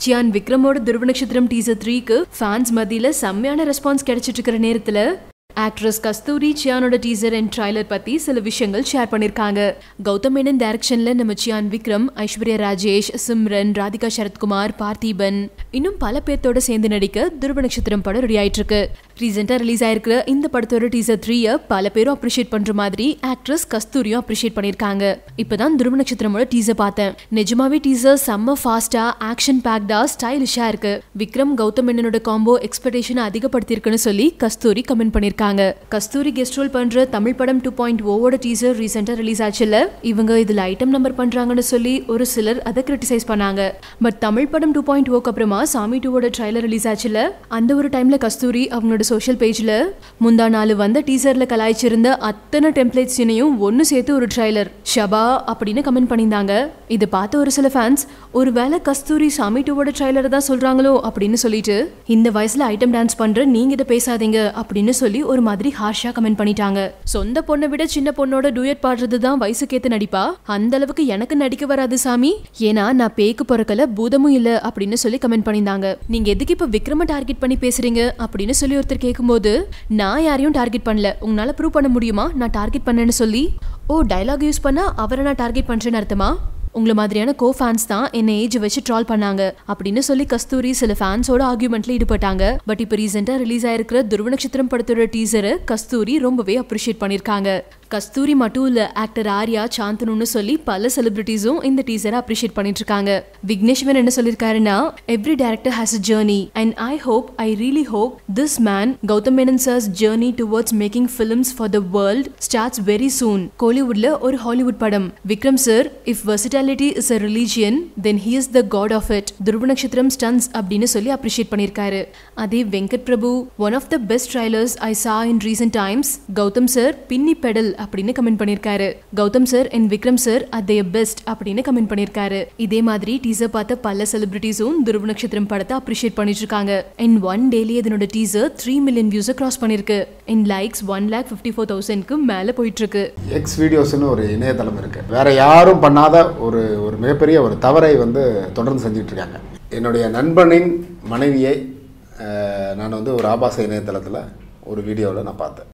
cyan விக்ரமோட துருவ நட்சத்திரம் teaser த்ரீக்கு ஃபேன்ஸ் மத்தியில செம்மையான ரெஸ்பான்ஸ் கிடைச்சிட்டு இருக்கிற நேரத்துல ஆக்ட்ரஸ் கஸ்தூரி சியானோட டீசர் அண்ட் ட்ரைலர் பத்தி சில விஷயங்கள் ஷேர் பண்ணிருக்காங்க கௌதம் மேனன் டைரக்ஷன்ல நம்ம சியான் விக்ரம் ஐஸ்வர்யா ராஜேஷ் சிம்ரன் ராதிகா சரத்குமார் பார்த்திபன் இன்னும் பல பேர்த்தோட சேர்ந்து நடிக்க துருவ நட்சத்திரம் படம் ரெடி ஆயிட்டு இருக்கு ரீசெண்டா ரிலீஸ் ஆயிருக்கிற இந்த படத்தோட டீசர் த்ரீய பல பேரும் அப்ரிஷியேட் பண்ற மாதிரி ஆக்ட்ரஸ் கஸ்தூரியும் அப்ரிஷியேட் பண்ணிருக்காங்க இப்பதான் துருவ நட்சத்திரமோட டீசர் பார்த்தேன் நிஜமாவே டீசர் செம்ம ஃபாஸ்டா ஆக்ஷன் பேக்டா ஸ்டைலிஷா இருக்கு விக்ரம் கௌதம் மேனனோட காம்போ எக்ஸ்பெக்டேஷன் அதிகப்படுத்திருக்குன்னு சொல்லி கஸ்தூரி கமெண்ட் பண்ணிருக்காங்க கஸ்தூரி கெஸ்ட் ரோல் பண்ற தமிழ் படம் டூ பாயிண்ட் ஓவோட டீசர் ரீசெண்டா ரிலீஸ் ஆச்சுல்ல இவங்க இதுல ஐட்டம் நம்பர் பண்றாங்கன்னு சொல்லி ஒரு சிலர் அதை கிரிட்டிசைஸ் பண்ணாங்க பட் தமிழ் படம் டூ பாயிண்ட் ஓக்கு அப்புறமா சாமி டூவோட ட்ரைலர் ரிலீஸ் ஆச்சுல்ல அந்த ஒரு டைம்ல கஸ்தூரி அவங்களோட சோஷியல் பேஜ்ல முந்தா நாள் வந்த டீசர்ல கலாய்ச்சிருந்த அத்தனை டெம்ப்ளேட்ஸையும் ஒன்னு சேர்த்து ஒரு ட்ரைலர் ஷபா அப்படின்னு கமெண்ட் பண்ணியிருந்தாங்க இதை பார்த்த ஒரு சில ஃபேன்ஸ் ஒருவேளை கஸ்தூரி சாமி டூவோட ட்ரைலர் தான் சொல்றாங்களோ அப்படின்னு சொல்லிட்டு இந்த வயசுல ஐட்டம் டான்ஸ் பண்ற நீங்க இதை பேசாதீங்க அப்படின்னு சொல்லி ஒரு மாதிரி ஹார்ஷா கமெண்ட் பண்ணிட்டாங்க சொந்த பொண்ணை விட சின்ன பொண்ணோட டூயட் பாடுறது தான் வயசுக்கேத்த நடிப்பா அந்த அளவுக்கு எனக்கு நடிக்க வராது சாமி ஏன்னா நான் பேக்கு பிறக்கல பூதமும் இல்ல அப்படின்னு சொல்லி கமெண்ட் பண்ணியிருந்தாங்க நீங்க எதுக்கு இப்ப விக்ரம டார்கெட் பண்ணி பேசுறீங்க அப்படின்னு சொல்லி ஒருத்தர் கேட்கும்போது நான் யாரையும் டார்கெட் பண்ணல உங்களால ப்ரூவ் பண்ண முடியுமா நான் டார்கெட் பண்ணேன்னு சொல்லி ஓ டயலாக் யூஸ் பண்ணா அவரை நான் டார்கெட் பண்றேன்னு அர்த்தமா உங்களை மாதிரியான கோ ஃபேன்ஸ் தான் என்னை ஏஜ் வச்சு ட்ரால் பண்ணாங்க அப்படின்னு சொல்லி கஸ்தூரி சில ஃபேன்ஸோட ஆர்குமெண்ட்ல ஈடுபட்டாங்க பட் இப்போ ரீசெண்டா ரிலீஸ் ஆயிருக்கிற துருவ நட்சத்திரம் படத்தோட டீசரை கஸ்தூரி ரொம்பவே அப்ரிஷியேட் பண்ணிருக்காங்க கஸ்தூரி மட்டும் இல்ல ஆக்டர் ஆர்யா சாந்தனுன்னு சொல்லி பல செலிபிரிட்டிஸும் இந்த டீசரை அப்ரிஷியேட் பண்ணிட்டு இருக்காங்க விக்னேஷ்வன் என்ன சொல்லிருக்காருன்னா every director has a journey and I hope I really hope this man Gautham Menon sir's journey towards making films for the world starts very soon கோலிவுட்ல ஒரு ஹாலிவுட் படம் Vikram sir if versatility is a religion then he is the god of it Dhruva Natchathiram stuns அப்படின்னு சொல்லி appreciate பண்ணியிருக்காரு அதே Venkat Prabhu one of the best trailers I saw in recent times Gautham sir பின்னி pedal அப்படின்னு comment பண்ணிருக்காரு Gautham sir and Vikram sir அதே best அப்படின்னு comment பண்ணிருக்காரு இதே மாதிரி டீசர் பார்த்த பல செலிபிரிட்டிஸும் துருவ நட்சத்திரம் படத்தை அப்ரிஷியேட் பண்ணிட்டு இருக்காங்க அண்ட் ஒன் டேலி இதனோட டீசர் த்ரீ மில்லியன் வியூஸை கிராஸ் பண்ணிருக்கு and likes one lakh fifty four தௌசண்ட்க்கு மேலே போயிட்டு இருக்கு எக்ஸ் வீடியோஸ்னு ஒரு இணையதளம் இருக்கு வேற யாரும் பண்ணாத ஒரு ஒரு மிகப்பெரிய ஒரு தவறை வந்து தொடர்ந்து செஞ்சுட்டு இருக்காங்க என்னுடைய நண்பனின் மனைவியை அஹ், நான் வந்து ஒரு ஆபாச இணையதளத்தில் ஒரு வீடியோவில் நான் பார்த்தேன்